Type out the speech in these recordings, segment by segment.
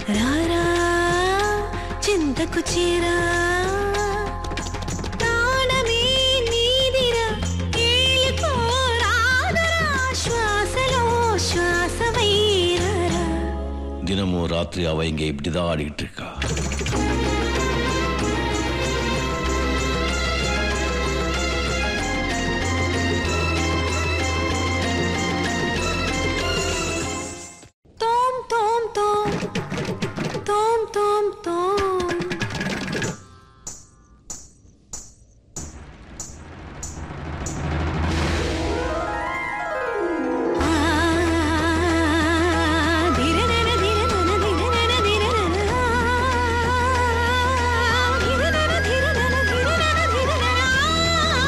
రారా చింతకు చేరా ప్రాణమే నీదిరా ఏలుకో రాదరా శ్వాసలో శ్వాసవైరరా தினமும் ராத்திரி அவ இங்க இப்படிதான் ஆடிட்டு இருக்கா తోం తోం తోం తోం తోం తోం ఆ ధిరనన ధిరనన ధిరనన ధిరనన ధిరనన ధిరనన ధిరనన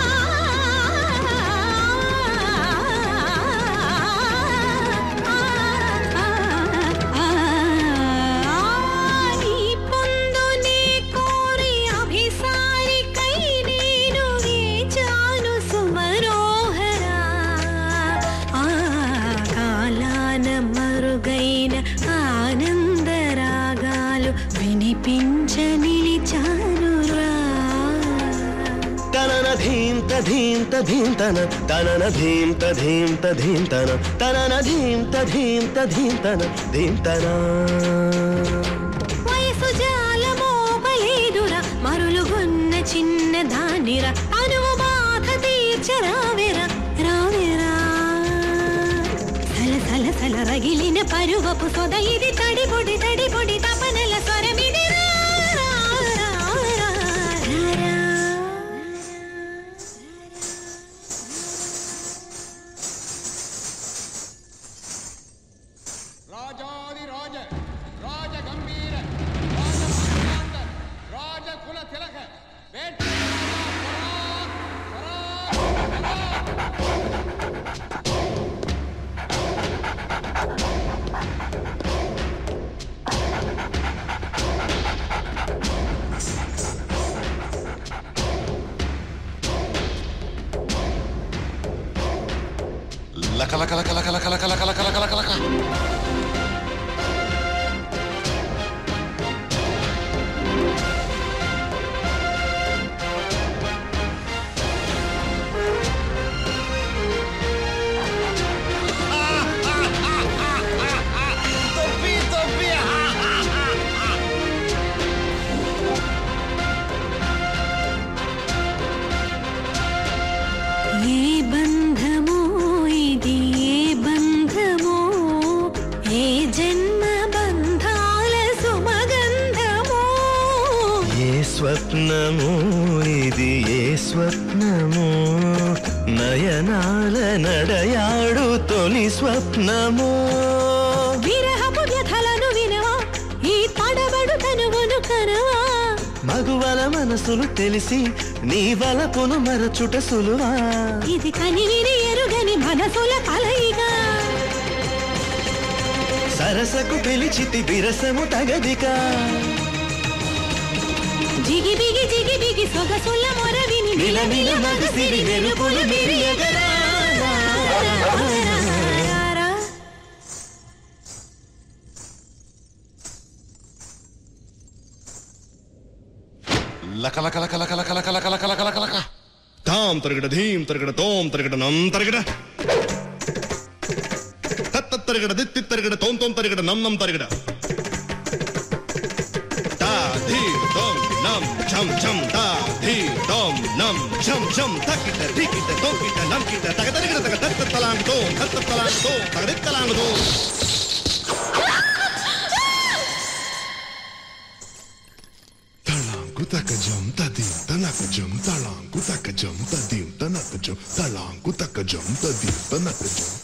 నీ పొందునే కోరి అభిసారికై నేను వేచాను సుమరోహరా ఆ కాలాన మరుగైన ఆనందరాగాలు వినిపించ నిలిచాను రా తనన ధీంత ధీంత ధీంతన తనన ధీంత ధీంత ధీంతన తనన ధీంత ధీంత ధీంతన ధీంతన వయసు జాలమోపలేదురా మరులుగొన్న చిన్న దానిరా అనువు బాధ తీర్చరావెరా రావెరా సల సల సల రగిలిన పరువపు సొద ఇది తడి పొడి తడి పొడి తపనల స్వరమిది రా, రా, రా, రా, రా, రా. రాజాది రాజ రాజ గంభీర రాజ మహాంత రాజ కుల తిలక వేట లక లక లక లక లక లక లక లక లక లక లక ఏ బంధమో ఇది ఏ బంధమో ఏ జన్మ బంధాల సుమగంధమో ఏ స్వప్నము ఇది ఏ స్వప్నము నయనాల నడయాడు తొలి స్వప్నము విరహపు వ్యథలను వినవా ఈ తడబడు తనువును కనవా మగువల మనసులు తెలిసి నీ వలపును మరచుట సులువా ఇది కనివిని ఎరుగని మనసుల కలయిగా సరసకు పిలిచితి విరసము తగదికా జిగి బిగి జిగి బిగి సొగసుల మొరవిని మిలమిల మగసిరి వెలుపులు విరియగరా లక లక లక లక లక లక లక లక లక లక లక తాం తరగడ ధీం తరగడ తోం తరగడ నం తరగడ తత్త తరగడ దిత్తి తరగడ తోం తోం తరగడ నం నం తరగడ తా ధీ తోం నం ఛం ఛం తా ధీ తోం నం ఛం ఛం తక్కిట ధికిట తోకిట నం కిట తగ తరగడ తగ తత్త తలాంగ్ తోం తత్త తలాంగ్ తోం తగ తలాంగ్ తోం తళాంకు తకజం తదిం తనకజం తళాంకు తకజం తదిం తనకజం తళాంకు తకజం తదిం తనకజం